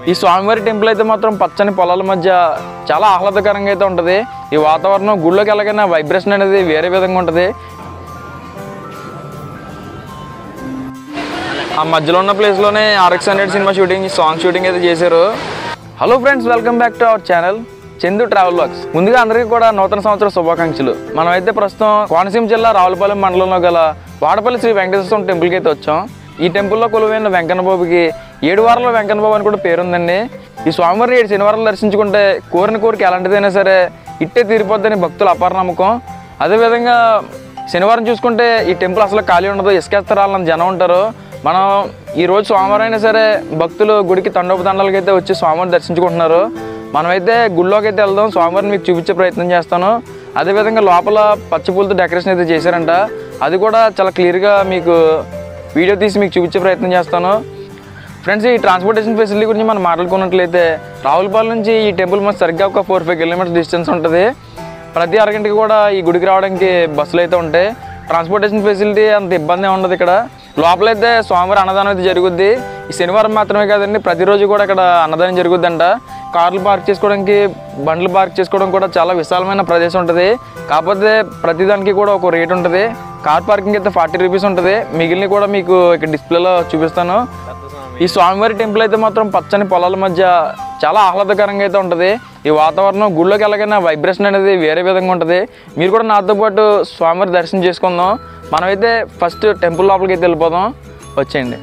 ఈ స్వామివారి టెంపుల్ అయితే మాత్రం పచ్చని పొలాల మధ్య చాలా ఆహ్లాదకరంగా అయితే ఉంటుంది ఈ వాతావరణం గుళ్ళోకి వెళ్ళగానే వైబ్రేషన్ అనేది వేరే విధంగా ఉంటుంది ఆ మధ్యలో ఉన్న ప్లేస్లోనే RX hundred cinema shooting song shooting అయితే చేశారు hello friends welcome back to our channel Chandu travel works ముందుగా అందరికీ కూడా నూతన సంవత్సర శుభాకాంక్షలు మనం అయితే ప్రస్తుతం కోనసీమ జిల్లా రావులపాలెం మండలంలో గల వాడపల్లి శ్రీ వెంకటేశ్వర స్వామి టెంపుల్కి అయితే వచ్చాం ఈ టెంపుల్లో కొలువైన వెంకన్నబాబుకి ఏడు వారాల వెంకన్నబాబు అని కూడా పేరుందండి ఈ స్వామివారిని ఏడు శనివారాలు దర్శించుకుంటే కోరిన కోరిక ఎలాంటిదైనా సరే ఇట్టే తీరిపోద్దని భక్తుల అపార నమ్మకం అదేవిధంగా శనివారం చూసుకుంటే ఈ టెంపుల్ అసలు ఖాళీ ఉండదు ఇసుకేస్తారాలన్న జనం ఉంటారు మనం ఈ రోజు సోమవారం అయినా సరే భక్తులు గుడికి తండోపతండాలకి అయితే వచ్చి స్వామివారిని దర్శించుకుంటున్నారు మనమైతే గుళ్ళోకి అయితే వెళ్దాం స్వామివారిని మీకు చూపించే ప్రయత్నం చేస్తాను అదేవిధంగా లోపల పచ్చి పూలతో డెకరేషన్ అయితే చేశారంట అది కూడా చాలా క్లియర్గా మీకు వీడియో తీసి మీకు చూపించే ప్రయత్నం చేస్తాను ఫ్రెండ్స్ ఈ ట్రాన్స్పోర్టేషన్ ఫెసిలిటీ గురించి మనం మాట్లాడుకున్నట్లయితే రావులపాలెం నుంచి ఈ టెంపుల్ మనకు సరిగ్గా ఒక ఫోర్ ఫైవ్ కిలోమీటర్స్ డిస్టెన్స్ ఉంటుంది ప్రతి అరగంటకి కూడా ఈ గుడికి రావడానికి బస్సులు అయితే ఉంటాయి ట్రాన్స్పోర్టేషన్ ఫెసిలిటీ అంత ఇబ్బంది ఏం ఉండదు ఇక్కడ లోపలైతే స్వామివారి అన్నదానం అయితే జరుగుద్ది ఈ శనివారం మాత్రమే కాదండి ప్రతిరోజు కూడా ఇక్కడ అన్నదానం జరుగుద్దంట కార్లు పార్క్ చేసుకోవడానికి బండ్లు పార్క్ చేసుకోవడం కూడా చాలా విశాలమైన ప్రదేశం ఉంటుంది కాకపోతే ప్రతిదానికి కూడా ఒక రేట్ ఉంటుంది కార్ పార్కింగ్ అయితే ఫార్టీ రూపీస్ ఉంటుంది మిగిలిన కూడా మీకు ఇక్కడ డిస్ప్లేలో చూపిస్తాను ఈ స్వామివారి టెంపుల్ అయితే మాత్రం పచ్చని పొలాల మధ్య చాలా ఆహ్లాదకరంగా అయితే ఉంటుంది ఈ వాతావరణం గుళ్ళోకి వెళ్ళగానే వైబ్రేషన్ అనేది వేరే విధంగా ఉంటుంది మీరు కూడా నాతో పాటు స్వామివారి దర్శనం చేసుకుందాం మనమైతే ఫస్ట్ టెంపుల్ లోపలికి అయితే వెళ్ళిపోదాం వచ్చేయండి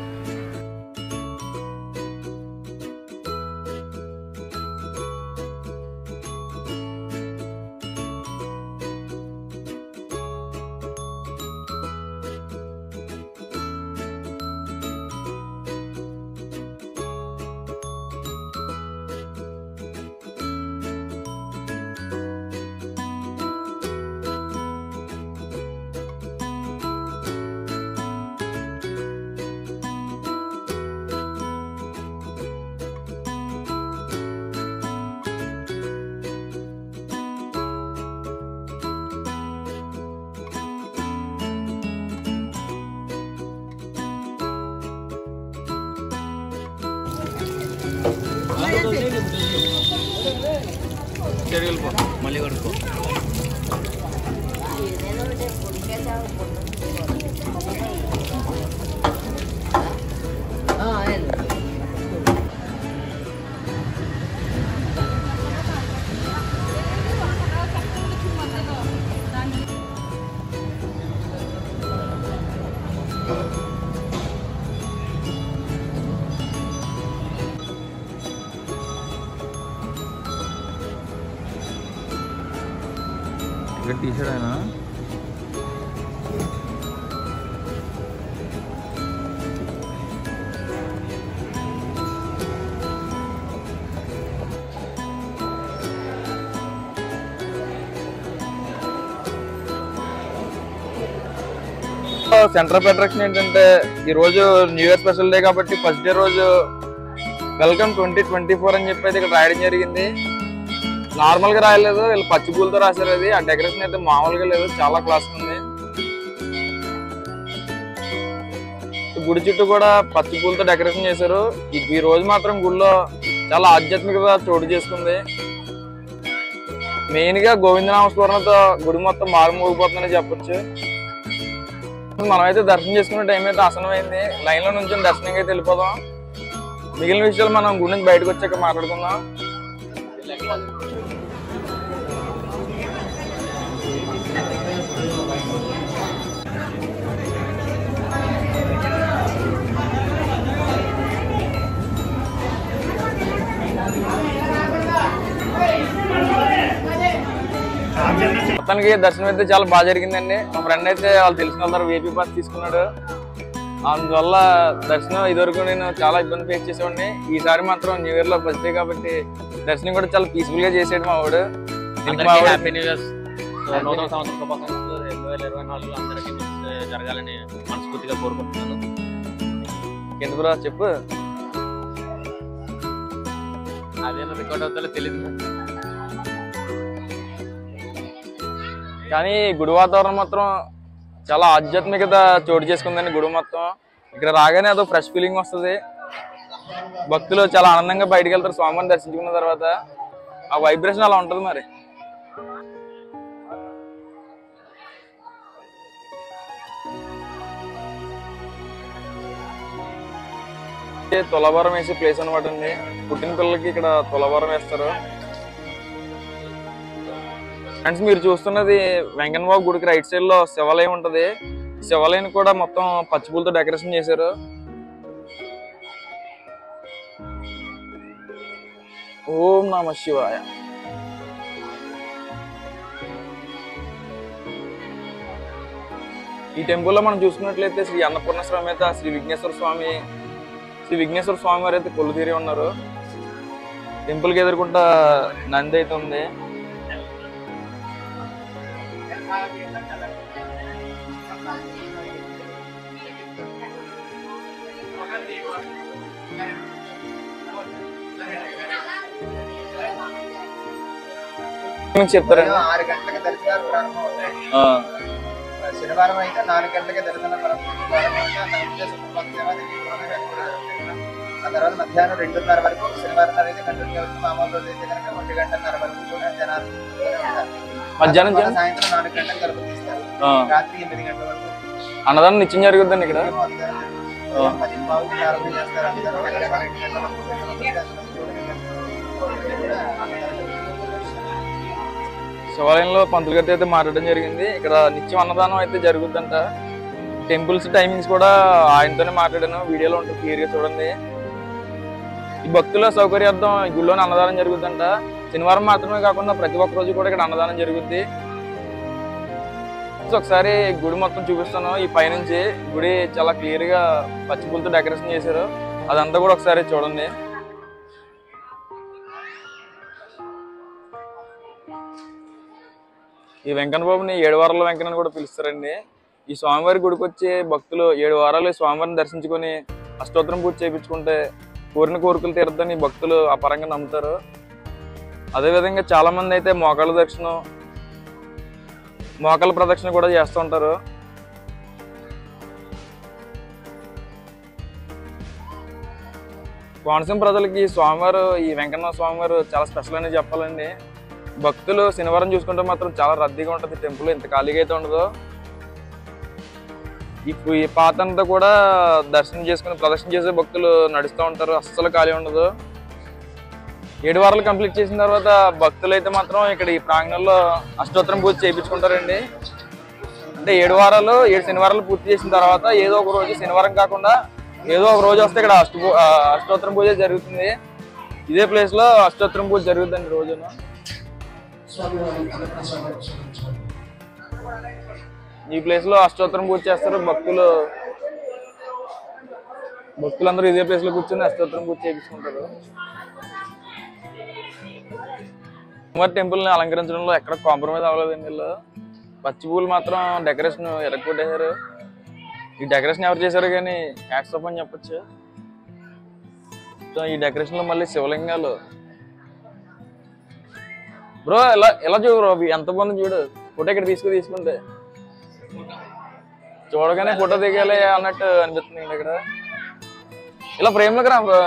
మళ్ళీ కొడుకో ఇక్కడ తీసాడు ఆయన సెంటర్ ఆఫ్ అట్రాక్షన్ ఏంటంటే ఈ రోజు న్యూ ఇయర్ స్పెషల్ డే కాబట్టి ఫస్ట్ డే రోజు వెల్కమ్ ట్వంటీ ట్వంటీ ఫోర్ అని చెప్పి అయితే ఇక్కడ రాయడం జరిగింది నార్మల్ గా రాయలేదు వీళ్ళు పచ్చి పూలతో రాశారు అది ఆ డెకరేషన్ అయితే మామూలుగా లేదు చాలా క్లాస్ ఉంది గుడి చుట్టూ కూడా పచ్చి పూలతో డెకరేషన్ చేశారు ఈ- ఈ రోజు మాత్రం గుడిలో చాలా ఆధ్యాత్మికత చోటు చేసుకుంది మెయిన్ గా గోవిందనామ స్మరణతో గుడి మొత్తం మారుమోగిపోతుందని చెప్పొచ్చు మనమైతే దర్శనం చేసుకునే టైం అయితే ఆసనమైంది లైన్ లో నుంచి దర్శనం అయితే వెళ్ళిపోదాం మిగిలిన విషయాలు మనం గుడి నుంచి బయటకు వచ్చాక మాట్లాడుకుందాం మొత్తానికి దర్శనం అయితే చాలా బాగా జరిగిందండి మా ఫ్రెండ్ అయితే వాళ్ళు తెలిసిన వాళ్ళ వేపీ పాస్ తీసుకున్నాడు అందువల్ల దర్శనం ఇదివరకు నేను చాలా ఇబ్బంది ఫేస్ చేసేవాడిని ఈసారి మాత్రం న్యూ ఇయర్ లో ఫస్ట్ డే కాబట్టి దర్శనం కూడా చాలా పీస్ఫుల్ గా చేసాడు మా వాడు దీనికి మా వాడు- హ్యాపీ న్యూ ఇయర్స్ నూతన సంవత్సరం శుభాకాంక్షలు రెండు వేల ఇరవై నాలుగులో అందరికీ మంచి జరగాలని మనస్ఫూర్తిగా కోరుకుంటున్నాను ఎందుకు రా చెప్పు అదేనా రికార్డ్ అవుతుందో తెలియదు కానీ గుడి వాతావరణం మాత్రం చాలా ఆధ్యాత్మికత చోటు చేసుకుందండి గుడి మొత్తం ఇక్కడ రాగానే అదో ఫ్రెష్ ఫీలింగ్ వస్తుంది భక్తులు చాలా ఆనందంగా బయటికి వెళ్తారు స్వామివారిని దర్శించుకున్న తర్వాత ఆ వైబ్రేషన్ అలా ఉంటుంది మరి ఇది తులభారం వేసే ప్లేస్ అనమాట అండి పుట్టిన పిల్లలకి ఇక్కడ తులభారం వేస్తారు ఫ్రెండ్స్ మీరు చూస్తున్నది వెంకన్న బాబు గుడికి రైట్ సైడ్ లో శివాలయం ఉంటది శివాలయం కూడా మొత్తం పచ్చిపూలతో డెకరేషన్ చేశారు ఓం నమ శివాయ ఈ టెంపుల్లో మనం చూసుకున్నట్లయితే శ్రీ అన్నపూర్ణ సమేత శ్రీ విఘ్నేశ్వర స్వామి శ్రీ విఘ్నేశ్వర స్వామి వారు అయితే కొలు తీరి ఉన్నారు టెంపుల్ కి ఎదుర్కొంటా నంది అయితే ఉంది మీకు చెప్తారండి ఆరు గంటలకు దర్శనాలు ప్రారంభమవుతాయి ఆ, శనివారం అయితే నాలుగు గంటలకి దర్శనం ప్రారంభం- ప్రారంభమవుతాయి ఆ తర్వాత భక్తసేవ దివ్యభూమి అన్నీ కూడా జరుగుతాయి. ఆ తర్వాత మధ్యాహ్నం రెండున్నర వరకు శనివారం నాడు అయితే కంటిన్యూ అవుతుంది మామూలు రోజు అయితే కనుక ఒంటి గంటన్నర వరకు కూడా జనాలు ఉంటూనే ఉంటారు. మధ్యాహ్నం తర్వాత చేయండి. సాయంత్రం నాలుగు గంటలకు తలుపు తీస్తారు ఆ. రాత్రి ఎనిమిది గంటల వరకు అన్నదానం నిత్యం జరుగుద్దండి ఇక్కడ ఉదయం అందరూ ఉదయం పది బావుకి ప్రారంభం చేస్తారు అందరూ వెళ్ళి రెండు గంటల వరకు దర్శనం చేసుకొని కూడా అన్నదానం శివాలయంలో పంతులు గారితో అయితే మాట్లాడడం జరిగింది ఇక్కడ నిత్యం అన్నదానం అయితే జరుగుద్దంట టెంపుల్స్ టైమింగ్స్ కూడా ఆయనతోనే మాట్లాడాను వీడియోలో ఉంటుంది క్లియర్ గా చూడండి ఈ భక్తుల సౌకర్యార్థం ఈ గుడిలోనే అన్నదానం జరుగుద్దంట శనివారం మాత్రమే కాకుండా ప్రతి ఒక్క రోజు కూడా ఇక్కడ అన్నదానం జరుగుద్ది సో ఒకసారి గుడి మొత్తం చూపిస్తాను ఈ పైనుంచి గుడి చాలా క్లియర్ గా పచ్చిపులతో డెకరేషన్ చేశారు అదంతా కూడా ఒకసారి చూడండి ఈ వెంకన్న బాబుని ఏడు వారాల వెంకన్న అని కూడా పిలుస్తారండి ఈ స్వామివారి గుడికి వచ్చే భక్తులు ఏడు వారాలు ఈ స్వామివారిని దర్శించుకొని అష్టోత్తరం పూజ చేయించుకుంటే కోరిన కోరికలు తీరుద్దని భక్తులు అపరంగా నమ్ముతారు అదేవిధంగా చాలా మంది అయితే మోకాళ్ళ దర్శనం మోకాళ్ళ ప్రదక్షిణ కూడా చేస్తూ ఉంటారు కోనసీమ ప్రజలకి ఈ స్వామివారు ఈ వెంకన్న స్వామివారు చాలా స్పెషల్ అని చెప్పాలండి భక్తులు శనివారం చూసుకుంటే మాత్రం చాలా రద్దీగా ఉంటుంది టెంపుల్ ఎంత ఖాళీగా అయితే ఉండదో ఇప్పుడు ఈ పాత అంతా కూడా దర్శనం చేసుకుని ప్రదర్శన చేసే భక్తులు నడుస్తూ ఉంటారు అస్సలు ఖాళీ ఉండదు ఏడు వారాలు కంప్లీట్ చేసిన తర్వాత భక్తులు అయితే మాత్రం ఇక్కడ ఈ ప్రాంగణంలో అష్టోత్తరం పూజ చేయించుకుంటారండి అంటే ఏడు వారాలు ఏడు శనివారాలు పూర్తి చేసిన తర్వాత ఏదో ఒక రోజు శనివారం కాకుండా ఏదో ఒక రోజు వస్తే ఇక్కడ అష్ట ఆ, అష్టోత్తరం పూజ జరుగుతుంది ఇదే ప్లేస్ లో అష్టోత్తరం పూజ జరుగుతుందండి రోజున ఈ ప్లేస్ లో అష్టోత్తరం పూజ చేస్తారు భక్తులు భక్తులందరూ ఇదే ప్లేస్ లో కూర్చొని అష్టోత్తరం పూజ చేయించుకుంటారు అమ్మవారి టెంపుల్ ని అలంకరించడంలో ఎక్కడ కాంప్రమైజ్ అవ్వలేదండి వీళ్ళు పచ్చి పూలు మాత్రం డెకరేషన్ ఎరగొట్టేశారు ఈ డెకరేషన్ ఎవరు చేశారు కానీ హ్యాట్స్ ఆఫ్ అని చెప్పొచ్చు సో ఈ డెకరేషన్ లో మళ్ళీ శివలింగాలు బ్రో ఎలా ఎలా చూడు బ్రో ఎంత బాగుంది చూడు ఫోటో ఇక్కడ తీసుకు తీసుకుంటే చూడగానే ఫోటో దిగాలి అన్నట్టు అనిపిస్తుంది అండి ఇక్కడ ఇలా ఫ్రేమ్ లోకి రా బ్రో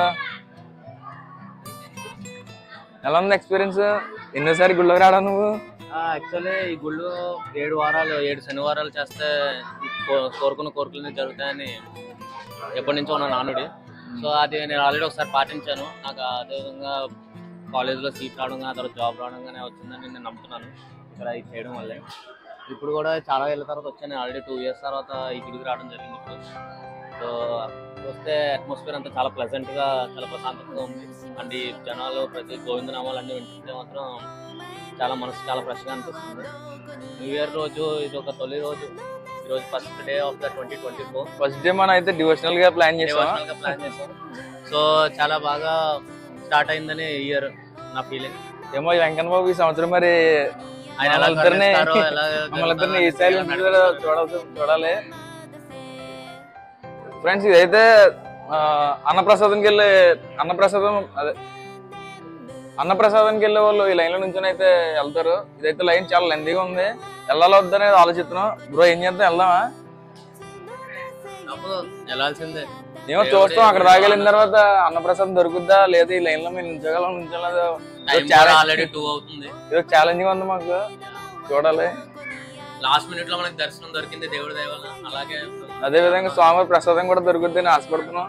ఎలా ఉంది ఎక్స్పీరియన్స్ ఎన్నోసారి గుళ్ళోకి రాడా నువ్వు యాక్చువల్లీ ఈ గుళ్ళు ఏడు వారాలు ఏడు శనివారాలు చేస్తే కో- కోరుకున్న కోరికలు జరుగుతాయని ఎప్పటి నుంచో ఉన్న నానుడి సో అది నేను ఆల్రెడీ ఒకసారి పాటించాను నాకు అదేవిధంగా కాలేజ్లో సీట్ రావడం కానీ ఆ తర్వాత జాబ్ రావడం కానీ వచ్చిందని నేను నమ్ముతున్నాను ఇక్కడ ఇది చేయడం వల్లే ఇప్పుడు కూడా చాలా ఏళ్ళ తర్వాత వచ్చాను ఆల్రెడీ టూ ఇయర్స్ తర్వాత ఈ గుడికి రావడం జరిగింది ఇప్పుడు సో చూస్తే అట్మాస్ఫియర్ అంతా చాలా ప్లెజెంట్గా చాలా ప్రశాంతంగా ఉంది అండ్ ఈ జనాలు ప్రతి గోవిందనామాలు అన్నీ వింటుంటే మాత్రం చాలా మనసు చాలా ఫ్రెష్గా అనిపిస్తుంది న్యూ ఇయర్ రోజు ఇది ఒక తొలి రోజు ఈ రోజు first day of the twenty twenty four first day మనం అయితే డివోషనల్ గా ప్లాన్ చేసాం గా ప్లాన్ చేసాం సో చాలా బాగా స్టార్ట్ అయిందని ఇయర్ నా ఫీలింగ్ ఏమో ఈ వెంకన్న బాబు ఈ సంవత్సరం మరి ఆయన ఎలా మమ్మల్ని ఇద్దరిని- కరుణిస్తారో, ఎలా మమ్మల్ని ఇద్దరిని ఈ జరుగుతారో సైడ్ తెలియదు. చూడాల్సి చూడాలి ఫ్రెండ్స్ ఇదైతే ఆ, అన్నప్రసాదంకి వెళ్ళే అన్నప్రసాదం అదే అన్నప్రసాదానికి వెళ్ళే వాళ్ళు ఈ లైన్ లో నుంచి అయితే వెళ్తారు ఇదైతే లైన్ చాలా లెందీగా ఉంది వెళ్ళాలి వద్దనేది ఆలోచిస్తున్నాం బ్రో ఏం చేద్దాం వెళ్దామా తప్పదు వెళ్ళాల్సిందే ఏమో చూస్తాం అక్కడ దాకా వెళ్ళిన తర్వాత అన్నప్రసాదం దొరుకుద్దా లేదా ఈ లైన్ లో మేము నించగలం నించలేదు ఆల్రెడీ టూ అవుతుంది ఏదో ఛాలెంజింగ్ ఉంది మాకు చూడాలి లాస్ట్ మినిట్ లో మనకి దర్శనం దొరికింది దేవుడి దయ వల్ల అలాగే అదే విధంగా స్వామివారి ప్రసాదం కూడా దొరుకుద్ది అని ఆశపడుతున్నాం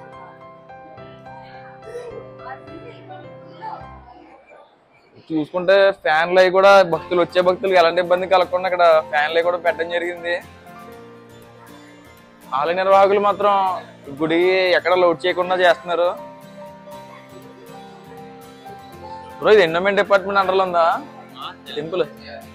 చూసుకుంటే ఫ్యాన్లు అవి కూడా భక్తులు వచ్చే భక్తులకు ఎలాంటి ఇబ్బంది కలగకుండా ఇక్కడ ఫ్యాన్లు అవి కూడా పెట్టడం జరిగింది ఆలయ నిర్వాహకులు మాత్రం గుడి ఎక్కడ లోడ్ చేయకుండా చేస్తున్నారు బ్రో ఇది ఎండోమెంట్ డిపార్ట్మెంట్ అండర్లో ఉందా ఆ, టెంపుల్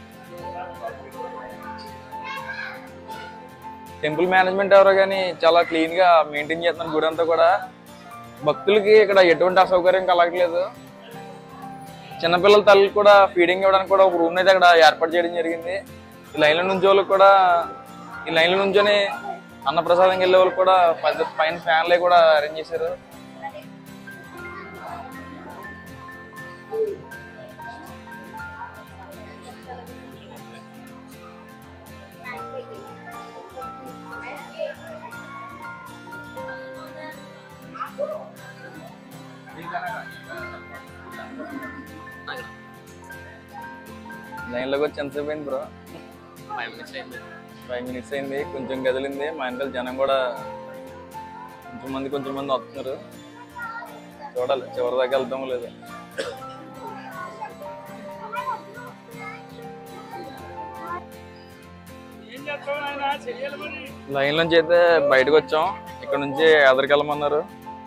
టెంపుల్ మేనేజ్మెంట్ ఎవరో కానీ చాలా క్లీన్ గా మెయింటైన్ చేస్తున్నారు గుడి అంతా కూడా భక్తులకి ఇక్కడ ఎటువంటి అసౌకర్యం కలగట్లేదు చిన్నపిల్లల తల్లికి కూడా ఫీడింగ్ ఇవ్వడానికి కూడా ఒక రూమ్ అయితే అక్కడ ఏర్పాటు చేయడం జరిగింది ఈ లైన్ల నుంచి వాళ్ళకి కూడా ఈ లైన్ల నుంచొని అన్నప్రసాదం వెళ్ళే వాళ్ళకి కూడా పెద్ద పైన ఫ్యాన్లే కూడా అరేంజ్ చేశారు లైన్లోకి వచ్చి ఎంతసేపు అయింది బ్రో ఫైవ్ మినిట్స్ అయింది ఫైవ్ మినిట్స్ అయింది కొంచెం కదిలింది మా వెనకాల జనం కూడా కొంచెం మంది కొంచెం మంది వస్తున్నారు చూడాలి చివరి దాకా వెళ్తామో లేదు లైన్ నుంచి అయితే బయటకు వచ్చాం ఇక్కడ నుంచి ఎదరికెళ్ళమన్నారు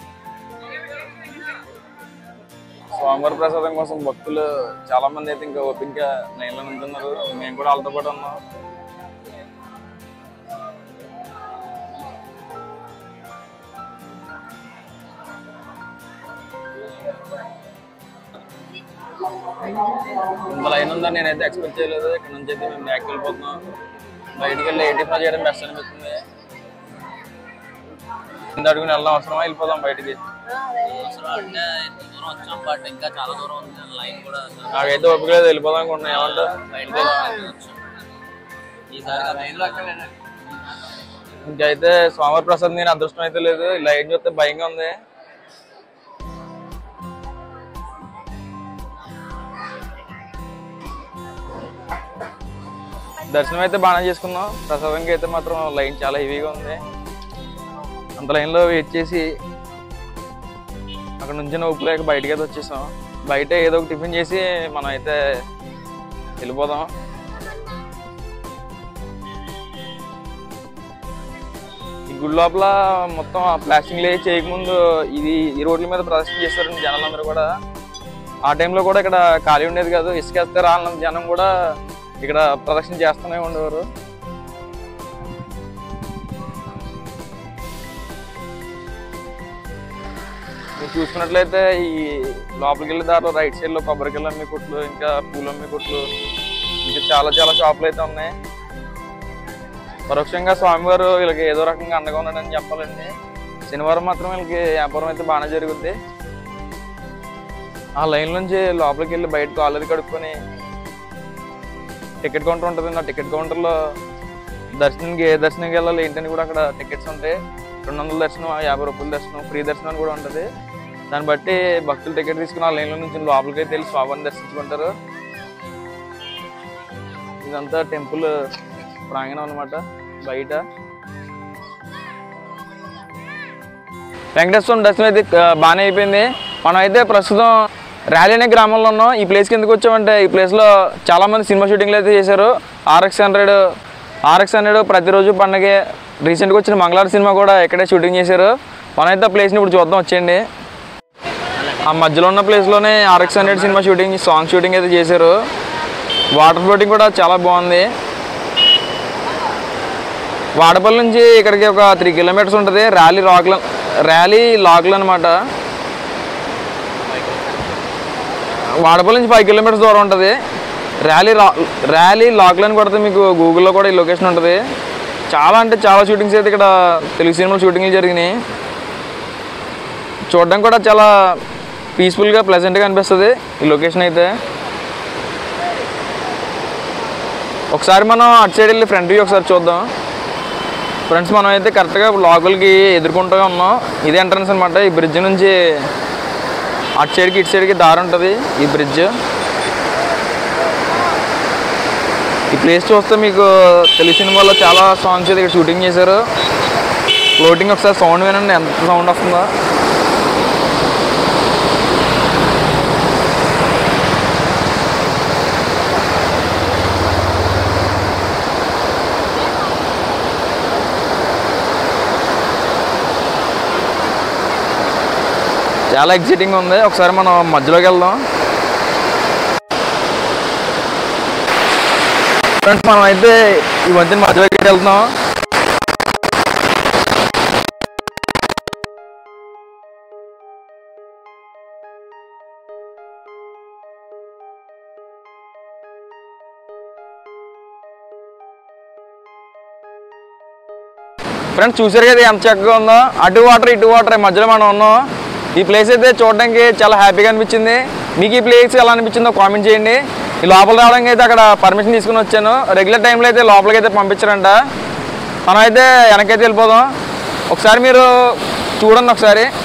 స్వామివారి ప్రసాదం కోసం భక్తులు చాలా మంది అయితే ఇంకా ఓపిక లైన్లో ఉంటున్నారు మేము కూడా వాళ్ళతో పాటు ఉన్నాం ఇంత లైన్ ఉందని నేనైతే ఎక్స్పెక్ట్ చేయలేదు ఇక్కడ నుంచి అయితే మేము బ్యాక్ వెళ్ళిపోతున్నాం బయటికి వెళ్ళి ఎయిటీ ఫైవ్ చేయడం బెస్ట్ అనిపిస్తుంది ఇంత అడుగుని వెళ్దాం అవసరమా వెళ్ళిపోదాం బయటికి అసలు అంటే ఇంత దూరం వచ్చాం బట్ ఇంకా చాలా దూరం ఉంది లైన్ కూడా నాకైతే ఓపిక లేదు వెళ్ళిపోదాం అనుకుంటున్నా ఏమంటా బయటకు వచ్చాం ఈసారి లైన్ లో అక్కడ ఇంకైతే స్వామివారి ప్రసాద్ నేను అదృష్టం అయితే లేదు ఈ లైన్ చూస్తే భయంగా ఉంది దర్శనం అయితే బాగానే చేసుకున్నాం ప్రసాదంకి అయితే మాత్రం లైన్ చాలా హెవీగా ఉంది అంత లైన్లో వెయిట్ చేసి అక్కడ నుంచి ఉప్పు లేక బయటకి అయితే వచ్చేసాం బయట ఏదో ఒక టిఫిన్ చేసి మనం అయితే వెళ్ళిపోదాం ఈ గుడి లోపల మొత్తం ప్లాస్టింగ్ లే చేయకముందు ఇది ఈ రోడ్ల మీద ప్రదర్శన చేస్తారండి జనాలందరూ కూడా ఆ టైంలో కూడా ఇక్కడ ఖాళీ ఉండేది కాదు ఇసుకేస్తే రాళ్ళ జనం కూడా ఇక్కడ ప్రదర్శన చేస్తూనే ఉండేవారు మీరు చూసుకున్నట్లయితే ఈ లోపలికి వెళ్ళే దారిలో రైట్ సైడ్ లో కొబ్బరికాయలు అమ్మే కొట్లు ఇంకా పూలు అమ్మే కొట్లు ఇంకా చాలా చాలా షాపులు అయితే ఉన్నాయి పరోక్షంగా స్వామివారు వీళ్ళకి ఏదో రకంగా అండగా ఉన్నాడని చెప్పాలండి శనివారం మాత్రం వీళ్ళకి వ్యాపారం అయితే బాగానే జరుగుద్ది ఆ లైన్ నుంచి లోపలికి వెళ్ళి బయట కాలది కడుక్కొని టికెట్ కౌంటర్ ఉంటుంది ఆ టికెట్ కౌంటర్లో దర్శనానికి ఏ దర్శనానికి వెళ్ళాలి ఏంటని కూడా అక్కడ టికెట్స్ ఉంటాయి రెండు వందల దర్శనం యాభై రూపాయల దర్శనం ఫ్రీ దర్శనం అని కూడా ఉంటుంది దాన్ని బట్టి భక్తులు టికెట్ తీసుకుని ఆ లైన్లో నుంచి లోపలికి అయితే వెళ్ళి స్వామిని దర్శించుకుంటారు ఇదంతా టెంపుల్ ప్రాంగణం అనమాట బయట వెంకటేశ్వరం దర్శనం అయితే ఆ, బాగానే అయిపోయింది మనం అయితే ప్రస్తుతం ర్యాలీ అనే గ్రామంలో ఉన్నాం ఈ ప్లేస్కి ఎందుకు వచ్చామంటే ఈ ప్లేస్లో చాలామంది సినిమా షూటింగ్లు అయితే చేశారు ఆర్ఎక్స్ హండ్రెడ్ ఆర్ఎక్స్ హండ్రెడ్ ప్రతిరోజు పండగే రీసెంట్గా వచ్చిన మంగళవారం సినిమా కూడా ఇక్కడే షూటింగ్ చేశారు మనం అయితే ఆ ప్లేస్ని ఇప్పుడు చూద్దాం వచ్చేయండి ఆ మధ్యలో ఉన్న ప్లేస్లోనే RX hundred cinema shooting song shooting అయితే చేశారు వాటర్ ఫ్లోటింగ్ కూడా చాలా బాగుంది వాడపల్లి నుంచి ఇక్కడికి ఒక త్రీ కిలోమీటర్స్ ఉంటుంది ర్యాలీ రాక్ల ర్యాలీ లాక్లు అనమాట వాడపల్లి నుంచి ఫైవ్ కిలోమీటర్స్ దూరం ఉంటుంది ర్యాలీ రా ర్యాలీ లాక్లు అని కొడితే మీకు గూగుల్లో కూడా ఈ లొకేషన్ ఉంటుంది చాలా అంటే చాలా షూటింగ్స్ అయితే ఇక్కడ తెలుగు సినిమాలు షూటింగ్లు జరిగినాయి చూడడం కూడా చాలా పీస్ఫుల్గా ప్లెజెంట్గా అనిపిస్తుంది ఈ లొకేషన్ అయితే ఒకసారి మనం అటు సైడ్ వెళ్ళి ఫ్రంట్ వ్యూ ఒకసారి చూద్దాం ఫ్రెండ్స్ మనం అయితే కరెక్ట్గా లోపలికి ఎదుర్కొంటూ ఉన్నాం ఇది ఎంట్రన్స్ అనమాట ఈ బ్రిడ్జ్ నుంచి అటు సైడ్కి ఇటు సైడ్కి దారి ఉంటుంది ఈ బ్రిడ్జ్ ఈ ప్లేస్ చూస్తే మీకు తెలుగు సినిమాలో చాలా సాంగ్స్ అయితే ఇక్కడ షూటింగ్ చేశారు ఫ్లోటింగ్ ఒకసారి సౌండ్ వినండి ఎంత సౌండ్ వస్తుందో చాలా ఎగ్జైటింగ్ ఉంది ఒకసారి మనం మధ్యలోకి వెళ్దాం ఫ్రెండ్స్ మనం అయితే ఈ మధ్యన మధ్యలోకి వెళ్తున్నాం ఫ్రెండ్స్ చూసారు కదా ఎంత చక్కగా ఉందో అటు వాటర్ ఇటు వాటర్ మధ్యలో మనం ఉన్నాం ఈ ప్లేస్ అయితే చూడడానికి చాలా హ్యాపీగా అనిపించింది మీకు ఈ ప్లేస్ ఎలా అనిపించిందో కామెంట్ చేయండి ఈ లోపల రావడానికి అయితే అక్కడ పర్మిషన్ తీసుకుని వచ్చాను రెగ్యులర్ టైంలో అయితే లోపలికి అయితే పంపించారంట మనం అయితే వెనకైతే వెళ్ళిపోదాం ఒకసారి మీరు చూడండి ఒకసారి